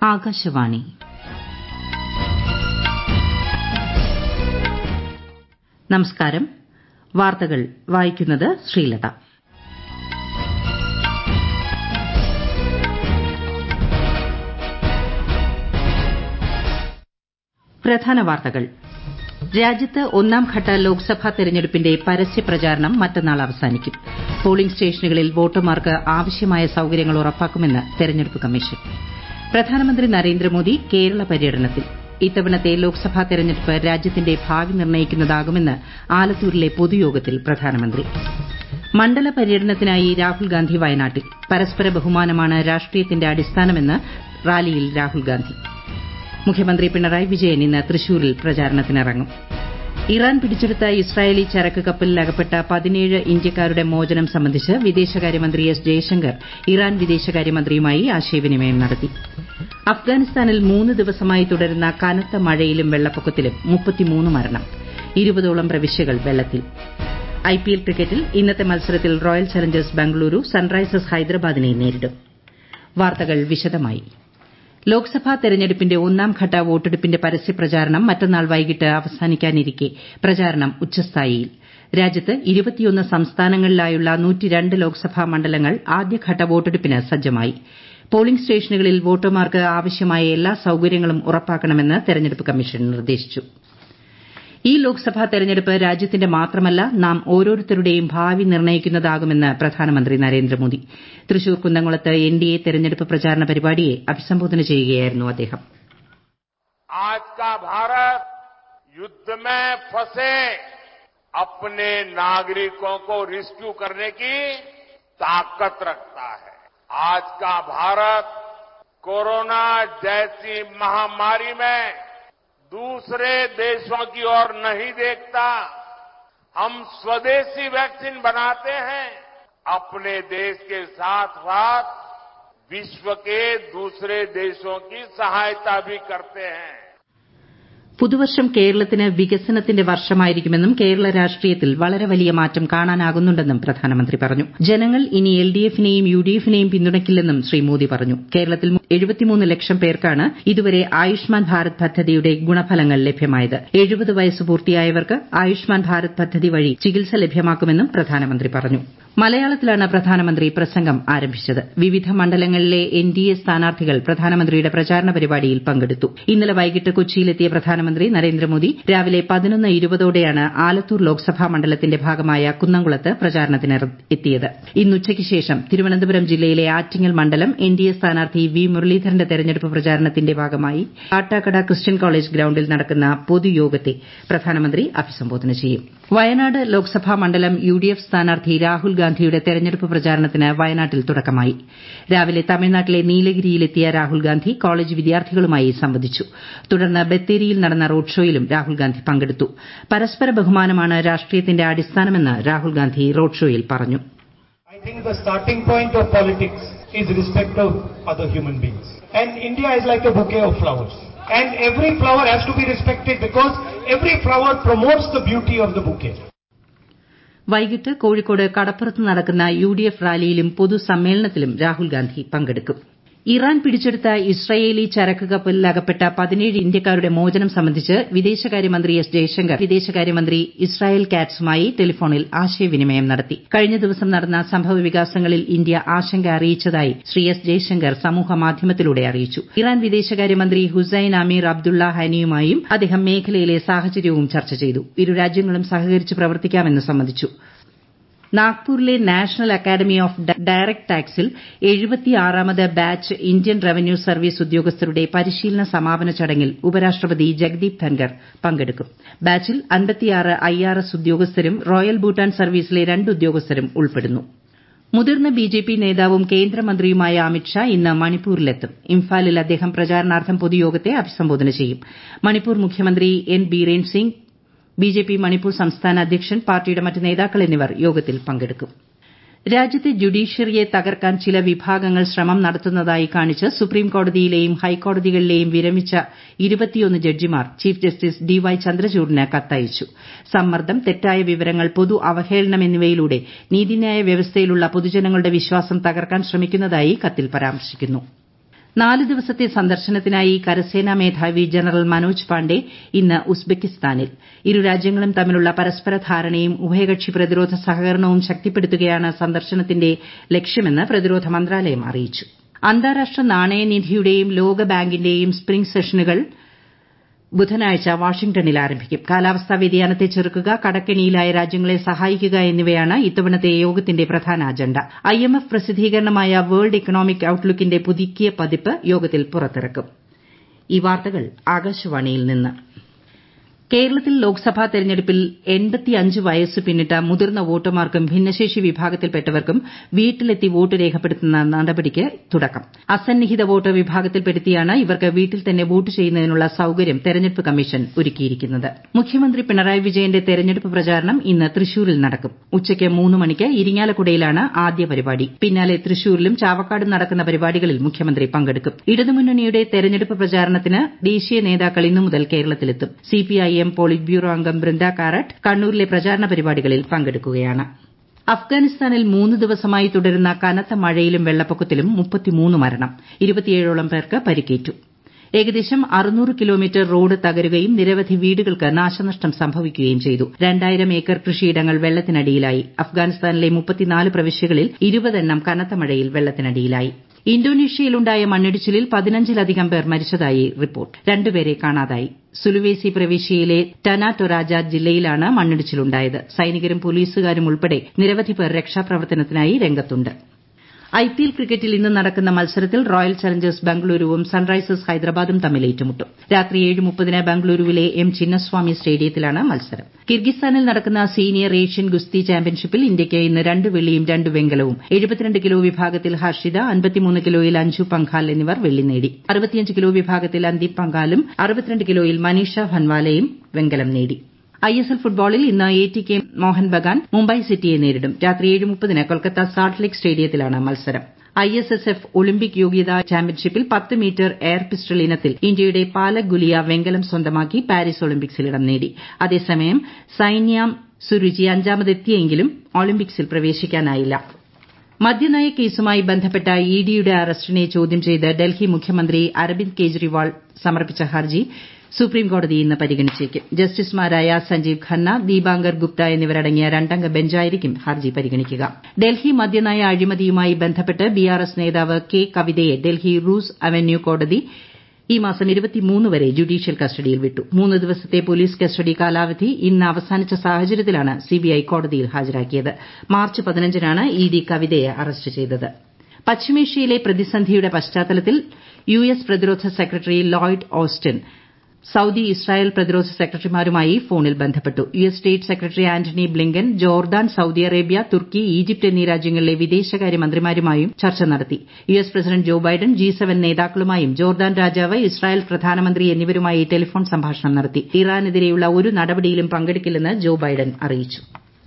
ആകാശവാണി നമസ്കാരം വാർത്തകൾ വായിക്കുന്നത് ശ്രീലത പ്രധാന വാർത്തകൾ രാജ്യത്ത് ഒന്നാംഘട്ട ലോക്സഭാ തെരഞ്ഞെടുപ്പിന്റെ പരസ്യപ്രചാരണം മറ്റന്നാൾ അവസാനിക്കും പോളിംഗ് സ്റ്റേഷനുകളിൽ വോട്ടർമാർക്ക് ആവശ്യമായ സൌകര്യങ്ങൾ ഉറപ്പാക്കുമെന്ന് തെരഞ്ഞെടുപ്പ് കമ്മീഷൻ പ്രധാനമന്ത്രി നരേന്ദ്രമോദി കേരള പര്യടനത്തിൽ ഇത്തവണത്തെ ലോക്സഭാ തെരഞ്ഞെടുപ്പ് രാജ്യത്തിന്റെ ഭാവി നിർണ്ണയിക്കുന്നതാകുമെന്ന് ആലത്തൂരിലെ പൊതുയോഗത്തിൽ പ്രധാനമന്ത്രി മണ്ഡല പര്യടനത്തിനായി രാഹുൽ ഗാന്ധി വയനാട്ടിൽ പരസ്പര ബഹുമാനമാണ് രാഷ്ട്രീയത്തിന്റെ അടിസ്ഥാനമെന്ന് റാലിയിൽ രാഹുൽ ഗാന്ധി മുഖ്യമന്ത്രി പിണറായി വിജയൻ ഇന്ന് തൃശൂരിൽ പ്രചാരണത്തിനിറങ്ങും ഇറാൻ പിടിച്ചെടുത്ത ഇസ്രായേലി ചരക്ക് കപ്പലിൽ അകപ്പെട്ട പതിനേഴ് ഇന്ത്യക്കാരുടെ മോചനം സംബന്ധിച്ച് വിദേശകാര്യമന്ത്രി എസ് ജയശങ്കർ ഇറാൻ വിദേശകാര്യമന്ത്രിയുമായി ആശയവിനിമയം നടത്തി അഫ്ഗാനിസ്ഥാനിൽ മൂന്ന് ദിവസമായി തുടരുന്ന കനത്ത മഴയിലും വെള്ളപ്പൊക്കത്തിലും മരണം ഇരുപതോളം പ്രവിശ്യകൾ വെള്ളത്തിൽ ഐപിഎൽ ക്രിക്കറ്റിൽ ഇന്നത്തെ മത്സരത്തിൽ റോയൽ ചലഞ്ചേഴ്സ് ബംഗളൂരു സൺറൈസേഴ്സ് ഹൈദരാബാദിനെ നേരിടും വാർത്തകൾ വിശദമായി ലോക്സഭാ തെരഞ്ഞെടുപ്പിന്റെ ഒന്നാംഘട്ട വോട്ടെടുപ്പിന്റെ പരസ്യപ്രചാരണം മറ്റന്നാൾ വൈകിട്ട് അവസാനിക്കാനിരിക്കെ പ്രചാരണം ഉച്ചസ്ഥായിയിൽ രാജ്യത്ത് സംസ്ഥാനങ്ങളിലായുള്ള ലോക്സഭാ മണ്ഡലങ്ങൾ ആദ്യഘട്ട വോട്ടെടുപ്പിന് സജ്ജമായി പോളിംഗ് സ്റ്റേഷനുകളിൽ വോട്ടർമാർക്ക് ആവശ്യമായ എല്ലാ സൌകര്യങ്ങളും ഉറപ്പാക്കണമെന്ന് തെരഞ്ഞെടുപ്പ് കമ്മീഷൻ നിർദ്ദേശിച്ചു ഈ ലോക്സഭാ തെരഞ്ഞെടുപ്പ് രാജ്യത്തിന്റെ മാത്രമല്ല നാം ഓരോരുത്തരുടെയും ഭാവി നിർണ്ണയിക്കുന്നതാകുമെന്ന് പ്രധാനമന്ത്രി നരേന്ദ്രമോദി തൃശൂർ കുന്നംകുളത്ത് എൻഡിഎ തെരഞ്ഞെടുപ്പ് പ്രചാരണ പരിപാടിയെ അഭിസംബോധന ചെയ്യുകയായിരുന്നു അദ്ദേഹം आज का भारत युद्ध में फंसे अपने नागरिकों को रेस्क्यू करने की ताकत रखता है आज का भारत कोरोना जैसी महामारी में दूसरे देशों की ओर नहीं देखता हम स्वदेशी वैक्सीन बनाते हैं अपने देश के साथ साथ विश्व के दूसरे देशों की सहायता भी करते हैं പുതുവർഷം കേരളത്തിന് വികസനത്തിന്റെ വർഷമായിരിക്കുമെന്നും കേരള രാഷ്ട്രീയത്തിൽ വളരെ വലിയ മാറ്റം കാണാനാകുന്നുണ്ടെന്നും പ്രധാനമന്ത്രി പറഞ്ഞു ജനങ്ങൾ ഇനി എൽഡിഎഫിനെയും യുഡിഎഫിനെയും പിന്തുണയ്ക്കില്ലെന്നും ശ്രീ മോദി പറഞ്ഞു കേരളത്തിൽ ലക്ഷം പേർക്കാണ് ഇതുവരെ ആയുഷ്മാൻ ഭാരത് പദ്ധതിയുടെ ഗുണഫലങ്ങൾ ലഭ്യമായത് എഴുപത് വയസ്സ് പൂർത്തിയായവർക്ക് ആയുഷ്മാൻ ഭാരത് പദ്ധതി വഴി ചികിത്സ ലഭ്യമാക്കുമെന്നും പ്രധാനമന്ത്രി പറഞ്ഞു മലയാളത്തിലാണ് പ്രധാനമന്ത്രി പ്രസംഗം ആരംഭിച്ചത് വിവിധ മണ്ഡലങ്ങളിലെ എൻഡിഎ സ്ഥാനാർത്ഥികൾ പ്രധാനമന്ത്രിയുടെ പ്രചാരണ പരിപാടിയിൽ പങ്കെടുത്തു ഇന്നലെ വൈകിട്ട് കൊച്ചിയിലെത്തിയ പ്രധാനമന്ത്രി നരേന്ദ്രമോദി രാവിലെ പതിനൊന്ന് ഇരുപതോടെയാണ് ആലത്തൂർ ലോക്സഭാ മണ്ഡലത്തിന്റെ ഭാഗമായ കുന്നംകുളത്ത് പ്രചാരണത്തിനെത്തിയത് ഇന്ന് ഉച്ചയ്ക്ക് ശേഷം തിരുവനന്തപുരം ജില്ലയിലെ ആറ്റിങ്ങൽ മണ്ഡലം എൻഡിഎ സ്ഥാനാർത്ഥി വി മുരളീധരന്റെ തെരഞ്ഞെടുപ്പ് പ്രചാരണത്തിന്റെ ഭാഗമായി കാട്ടാക്കട ക്രിസ്ത്യൻ കോളേജ് ഗ്രൌണ്ടിൽ നടക്കുന്ന പൊതുയോഗത്തെ പ്രധാനമന്ത്രി അഭിസംബോധന ചെയ്യും വയനാട് ലോക്സഭാ മണ്ഡലം യുഡിഎഫ് സ്ഥാനാർത്ഥി രാഹുൽ ഗാന്ധിയുടെ തെരഞ്ഞെടുപ്പ് പ്രചാരണത്തിന് വയനാട്ടിൽ തുടക്കമായി രാവിലെ തമിഴ്നാട്ടിലെ നീലഗിരിയിലെത്തിയ രാഹുൽ ഗാന്ധി കോളേജ് വിദ്യാർത്ഥികളുമായി സംവദിച്ചു തുടർന്ന് ബത്തേരിയിൽ നടന്ന റോഡ് ഷോയിലും രാഹുൽ ഗാന്ധി പങ്കെടുത്തു പരസ്പര ബഹുമാനമാണ് രാഷ്ട്രീയത്തിന്റെ അടിസ്ഥാനമെന്ന് രാഹുൽ ഗാന്ധി റോഡ് ഷോയിൽ പറഞ്ഞു I think the starting point of politics is respect of other human beings. And India is like a bouquet of flowers. And every flower has to be respected because every flower promotes the beauty of the bouquet. വൈകിട്ട് കോഴിക്കോട് കടപ്പുറത്ത് നടക്കുന്ന UDF റാലിയിലും പൊതുസമ്മേളനത്തിലും രാഹുൽ ഗാന്ധി പങ്കെടുക്കും Iran പിടിച്ചെടുത്ത Israeli ചരക്ക് കപ്പലിൽ അകപ്പെട്ട പതിനേഴ് ഇന്ത്യക്കാരുടെ മോചനം സംബന്ധിച്ച് വിദേശകാര്യമന്ത്രി എസ് ജയശങ്കർ വിദേശകാര്യമന്ത്രി ഇസ്രായേൽ കാറ്റ്സുമായി ടെലിഫോണിൽ ആശയവിനിമയം നടത്തി കഴിഞ്ഞ ദിവസം നടന്ന സംഭവവികാസങ്ങളിൽ ഇന്ത്യ ആശങ്ക അറിയിച്ചതായി ശ്രീ എസ് ജയശങ്കർ സമൂഹമാധ്യമത്തിലൂടെ അറിയിച്ചു ഇറാൻ വിദേശകാര്യമന്ത്രി ഹുസൈൻ അമീർ അബ്ദുള്ള ഹാനിയുമായും അദ്ദേഹം മേഖലയിലെ സാഹചര്യവും ചർച്ച ചെയ്തു ഇരു രാജ്യങ്ങളും സഹകരിച്ച് പ്രവർത്തിക്കാമെന്ന് സമ്മതിച്ചു നാഗ്പൂരിലെ നാഷണൽ അക്കാദമി ഓഫ് ഡയറക്ട് ടാക്സിൽ എഴുപത്തിയാറാമത് ബാച്ച് ഇന്ത്യൻ റവന്യൂ സർവീസ് ഉദ്യോഗസ്ഥരുടെ പരിശീലന സമാപന ചടങ്ങിൽ ഉപരാഷ്ട്രപതി ജഗ്ദീപ് ധൻകർ പങ്കെടുക്കും ബാച്ചിൽ അൻപത്തിയാറ് ഐആർഎസ് ഉദ്യോഗസ്ഥരും റോയൽ ഭൂട്ടാൻ സർവീസിലെ രണ്ട് ഉദ്യോഗസ്ഥരും ഉൾപ്പെടുന്നു മുതിർന്ന ബിജെപി നേതാവും കേന്ദ്രമന്ത്രിയുമായ അമിത്ഷാ ഇന്ന് മണിപ്പൂരിലെത്തും ഇംഫാലിൽ അദ്ദേഹം പ്രചാരണാർത്ഥം പൊതുയോഗത്തെ അഭിസംബോധന ചെയ്യും മണിപ്പൂർ മുഖ്യമന്ത്രി എൻ ബീരേൻ സിംഗ് ബിജെപി മണിപ്പൂർ സംസ്ഥാന അധ്യക്ഷൻ പാർട്ടിയുടെ മറ്റ് നേതാക്കൾ എന്നിവർ യോഗത്തിൽ പങ്കെടുക്കും രാജ്യത്തെ ജുഡീഷ്യറിയെ തകർക്കാൻ ചില വിഭാഗങ്ങൾ ശ്രമം നടത്തുന്നതായി കാണിച്ച് സുപ്രീംകോടതിയിലെയും ഹൈക്കോടതികളിലെയും വിരമിച്ച ഇരുപത്തിയൊന്ന് ജഡ്ജിമാർ ചീഫ് ജസ്റ്റിസ് ഡി വൈ ചന്ദ്രചൂഡിന് കത്തയച്ചു സമ്മർദ്ദം തെറ്റായ വിവരങ്ങൾ പൊതു അവഹേളനം എന്നിവയിലൂടെ നീതിന്യായ വ്യവസ്ഥയിലുള്ള പൊതുജനങ്ങളുടെ വിശ്വാസം തകർക്കാൻ ശ്രമിക്കുന്നതായി കത്തിൽ പരാമർശിക്കുന്നു നാല് ദിവസത്തെ സന്ദർശനത്തിനായി കരസേനാ മേധാവി ജനറൽ മനോജ് പാണ്ഡെ ഇന്ന് ഉസ്ബെക്കിസ്ഥാനിൽ ഇരു രാജ്യങ്ങളും തമ്മിലുള്ള പരസ്പര ധാരണയും ഉഭയകക്ഷി പ്രതിരോധ സഹകരണവും ശക്തിപ്പെടുത്തുകയാണ് സന്ദർശനത്തിന്റെ ലക്ഷ്യമെന്ന് പ്രതിരോധ മന്ത്രാലയം അറിയിച്ചു അന്താരാഷ്ട്ര നാണയനിധിയുടെയും ലോകബാങ്കിന്റെയും സ്പ്രിംഗ് സെഷനുകൾ ബുധനാഴ്ച വാഷിംഗ്ടണിൽ ആരംഭിക്കും കാലാവസ്ഥാ വ്യതിയാനത്തെ ചെറുക്കുക കടക്കെണിയിലായ രാജ്യങ്ങളെ സഹായിക്കുക എന്നിവയാണ് ഇത്തവണത്തെ യോഗത്തിന്റെ പ്രധാന അജണ്ട ഐഎംഎഫ് പ്രസിദ്ധീകരണമായ വേൾഡ് ഇക്കണോമിക് ഔട്ട്ലുക്കിന്റെ പുതുക്കിയ പതിപ്പ് യോഗത്തിൽ പുറത്തിറക്കും ഈ വാർത്തകൾ ആകാശവാണിയിൽ നിന്ന് കേരളത്തിൽ ലോക്സഭാ തെരഞ്ഞെടുപ്പിൽ വയസ്സ് പിന്നിട്ട മുതിർന്ന വോട്ടർമാർക്കും ഭിന്നശേഷി വിഭാഗത്തിൽപ്പെട്ടവർക്കും വീട്ടിലെത്തി വോട്ട് രേഖപ്പെടുത്തുന്ന നടപടിക്ക് തുടക്കം അസന്നിഹിത വോട്ടർ വിഭാഗത്തിൽപ്പെടുത്തിയാണ് ഇവർക്ക് വീട്ടിൽ തന്നെ വോട്ട് ചെയ്യുന്നതിനുള്ള സൌകര്യം തെരഞ്ഞെടുപ്പ് കമ്മീഷൻ ഒരുക്കിയിരിക്കുന്നത് മുഖ്യമന്ത്രി പിണറായി വിജയന്റെ തെരഞ്ഞെടുപ്പ് പ്രചാരണം ഇന്ന് തൃശൂരിൽ നടക്കും ഉച്ചയ്ക്ക് മൂന്ന് മണിക്ക് ഇരിങ്ങാലക്കുടയിലാണ് ആദ്യ പരിപാടി പിന്നാലെ തൃശൂരിലും ചാവക്കാടും നടക്കുന്ന പരിപാടികളിൽ മുഖ്യമന്ത്രി പങ്കെടുക്കും ഇടതുമുന്നണിയുടെ തെരഞ്ഞെടുപ്പ് പ്രചാരണത്തിന് ദേശീയ നേതാക്കൾ ഇന്നു മുതൽ കേരളത്തിലെത്തും സിപിഐ എം പോളിറ്റ് ബ്യൂറോ അംഗം ബൃന്ദ കാരട്ട് കണ്ണൂരിലെ പ്രചാരണ പരിപാടികളിൽ പങ്കെടുക്കുകയാണ് അഫ്ഗാനിസ്ഥാനിൽ മൂന്ന് ദിവസമായി തുടരുന്ന കനത്ത മഴയിലും വെള്ളപ്പൊക്കത്തിലും മരണം ഇരുപത്തിയേഴോളം പേർക്ക് പരിക്കേറ്റു ഏകദേശം അറുന്നൂറ് കിലോമീറ്റർ റോഡ് തകരുകയും നിരവധി വീടുകൾക്ക് നാശനഷ്ടം സംഭവിക്കുകയും ചെയ്തു രണ്ടായിരം ഏക്കർ കൃഷിയിടങ്ങൾ വെള്ളത്തിനടിയിലായി അഫ്ഗാനിസ്ഥാനിലെ മുപ്പത്തിനാല് പ്രവിശ്യകളിൽ ഇരുപതെണ്ണം കനത്ത മഴയിൽ വെള്ളത്തിനടിയിലായി ഇന്തോനേഷ്യയിലുണ്ടായ മണ്ണിടിച്ചിലിൽ പതിനഞ്ചിലധികം പേർ മരിച്ചതായി റിപ്പോർട്ട് രണ്ടുപേരെ കാണാതായി സുലുവേസി പ്രവിശ്യയിലെ ടന ടൊറാജ ജില്ലയിലാണ് മണ്ണിടിച്ചിലുണ്ടായത് സൈനികരും പോലീസുകാരും ഉൾപ്പെടെ നിരവധി പേർ രക്ഷാപ്രവർത്തനത്തിനായി രംഗത്തുണ്ട് ഐപിഎൽ ക്രിക്കറ്റിൽ ഇന്ന് നടക്കുന്ന മത്സരത്തിൽ റോയൽ ചലഞ്ചേഴ്സ് ബംഗളൂരുവും സൺറൈസേഴ്സ് ഹൈദരാബാദും തമ്മിൽ ഏറ്റുമുട്ടും രാത്രി ഏഴ് മുപ്പതിന് ബംഗളൂരുവിലെ എം ചിന്നസ്വാമി സ്റ്റേഡിയത്തിലാണ് മത്സരം കിർഗിസ്ഥാനിൽ നടക്കുന്ന സീനിയർ ഏഷ്യൻ ഗുസ്തി ചാമ്പ്യൻഷിപ്പിൽ ഇന്ത്യയ്ക്ക് ഇന്ന് രണ്ട് വെള്ളിയും രണ്ട് വെങ്കലവും എഴുപത്തിരണ്ട് കിലോ വിഭാഗത്തിൽ ഹർഷിത അൻപത്തിമൂന്ന് കിലോയിൽ അഞ്ജു പങ്കാൽ എന്നിവർ വെള്ളി നേടി അറുപത്തിയഞ്ച് കിലോ വിഭാഗത്തിൽ അന്തിം പങ്കാലും അറുപത്തിരണ്ട് കിലോയിൽ മനീഷ ഭൻവാലയും വെങ്കലം നേടി ഐഎസ്എൽ ഫുട്ബോളിൽ ഇന്ന് A T K Mohan Bagan Mumbai സിറ്റിയെ നേരിടും രാത്രി ഏഴ് മുപ്പതിന് കൊൽക്കത്ത സാൾട്ട് ലേക്ക് സ്റ്റേഡിയത്തിലാണ് മത്സരം ഐഎസ്എസ്എഫ് ഒളിമ്പിക് യോഗ്യതാ ചാമ്പ്യൻഷിപ്പിൽ പത്ത് മീറ്റർ എയർ പിസ്റ്റൾ ഇനത്തിൽ ഇന്ത്യയുടെ പാലക് ഗുലിയ വെങ്കലം സ്വന്തമാക്കി പാരീസ് ഒളിമ്പിക്സിൽ ഇടം നേടി അതേസമയം സൈന്യാം സുരുചി അഞ്ചാമതെത്തിയെങ്കിലും ഒളിമ്പിക്സിൽ പ്രവേശിക്കാനായില്ല മദ്യനയ കേസുമായി ബന്ധപ്പെട്ട ഇഡിയുടെ അറസ്റ്റിനെ ചോദ്യം ചെയ്ത് ഡൽഹി മുഖ്യമന്ത്രി അരവിന്ദ് കെജ്രിവാൾ സമർപ്പിച്ച ഹർജി സുപ്രീംകോടതി ഇന്ന് പരിഗണിച്ചേക്കും ജസ്റ്റിസുമാരായ സഞ്ജീവ് ഖന്ന ദീപാങ്കർ ഗുപ്ത എന്നിവരടങ്ങിയ രണ്ടംഗ ബെഞ്ചായിരിക്കും ഹർജി പരിഗണിക്കുക ഡൽഹി മദ്യനയ അഴിമതിയുമായി ബന്ധപ്പെട്ട് ബിആർഎസ് നേതാവ് കെ കവിതയെ ഡൽഹി റൂസ് അവന്യൂ കോടതി ഈ മാസം വരെ ജുഡീഷ്യൽ കസ്റ്റഡിയിൽ വിട്ടു മൂന്ന് ദിവസത്തെ പോലീസ് കസ്റ്റഡി കാലാവധി ഇന്ന് അവസാനിച്ച സാഹചര്യത്തിലാണ് സിബിഐ കോടതിയിൽ ഹാജരാക്കിയത് മാർച്ച് പതിനഞ്ചിനാണ് ഇഡി കവിതയെ അറസ്റ്റ് ചെയ്തത് പശ്ചിമേഷ്യയിലെ പ്രതിസന്ധിയുടെ പശ്ചാത്തലത്തിൽ യു എസ് പ്രതിരോധ secretary Lloyd Austin Saudi Israel പ്രതിരോധ സെക്രട്ടറിമാരുമായി ഫോണിൽ ബന്ധപ്പെട്ടു U S state secretary Antony Blinken Jordan Saudi Arabia തുർക്കി ഈജിപ്ത് എന്നീ രാജ്യങ്ങളിലെ വിദേശകാര്യ മന്ത്രിമാരുമായും ചർച്ച നടത്തി U S president Joe Biden G seven നേതാക്കളുമായും ജോർദാൻ രാജാവ് ഇസ്രായേൽ പ്രധാനമന്ത്രി എന്നിവരുമായി ടെലിഫോൺ സംഭാഷണം നടത്തി ഇറാനെതിരെയുള്ള ഒരു നടപടിയിലും പങ്കെടുക്കില്ലെന്ന് ജോ ബൈഡൻ അറിയിച്ചു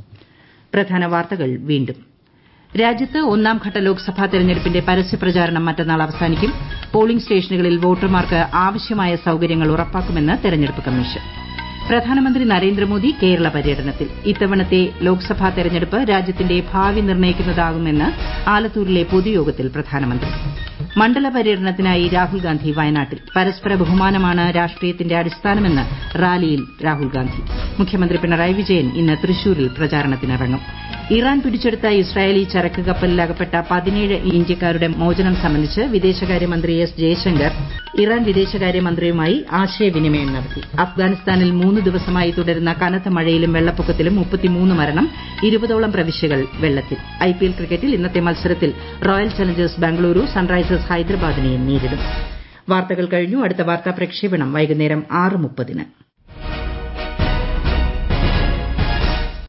പ്രധാന വാർത്തകൾ വീണ്ടും രാജ്യത്ത് ഒന്നാംഘട്ട ലോക്സഭാ തെരഞ്ഞെടുപ്പിന്റെ പരസ്യപ്രചാരണം മറ്റന്നാൾ അവസാനിക്കും പോളിംഗ് സ്റ്റേഷനുകളിൽ വോട്ടർമാർക്ക് ആവശ്യമായ സൌകര്യങ്ങൾ ഉറപ്പാക്കുമെന്ന് തെരഞ്ഞെടുപ്പ് കമ്മീഷൻ പ്രധാനമന്ത്രി നരേന്ദ്രമോദി കേരള പര്യടനത്തിൽ ഇത്തവണത്തെ ലോക്സഭാ തെരഞ്ഞെടുപ്പ് രാജ്യത്തിന്റെ ഭാവി നിർണ്ണയിക്കുന്നതാകുമെന്ന് ആലത്തൂരിലെ പൊതുയോഗത്തിൽ പ്രധാനമന്ത്രി മണ്ഡല പര്യടനത്തിനായി രാഹുൽ ഗാന്ധി വയനാട്ടിൽ പരസ്പര ബഹുമാനമാണ് രാഷ്ട്രീയത്തിന്റെ അടിസ്ഥാനമെന്ന് റാലിയിൽ രാഹുൽ ഗാന്ധി മുഖ്യമന്ത്രി പിണറായി വിജയൻ ഇന്ന് തൃശൂരിൽ പ്രചാരണത്തിനിറങ്ങും ഇറാൻ പിടിച്ചെടുത്ത ഇസ്രായേലി ചരക്ക് കപ്പലിൽ അകപ്പെട്ട പതിനേഴ് ഇന്ത്യക്കാരുടെ മോചനം സംബന്ധിച്ച് വിദേശകാര്യമന്ത്രി എസ് ജയശങ്കർ ഇറാൻ വിദേശകാര്യമന്ത്രിയുമായി ആശയവിനിമയം നടത്തി അഫ്ഗാനിസ്ഥാനിൽ മൂന്ന് ദിവസമായി തുടരുന്ന കനത്ത മഴയിലും വെള്ളപ്പൊക്കത്തിലും മുപ്പത്തിമൂന്ന് മരണം ഇരുപതോളം പ്രവിശ്യകൾ വെള്ളത്തിൽ ഐപിഎൽ ക്രിക്കറ്റിൽ ഇന്നത്തെ മത്സരത്തിൽ റോയൽ ചലഞ്ചേഴ്സ് ബാംഗ്ലൂരു സൺറൈസേഴ്സ് ഹൈദരാബാദിനെ നേരിടും വാർത്തകൾ കഴിഞ്ഞു അടുത്ത വാർത്താ പ്രക്ഷേപണം വൈകുന്നേരം ആറ് മുപ്പതിന്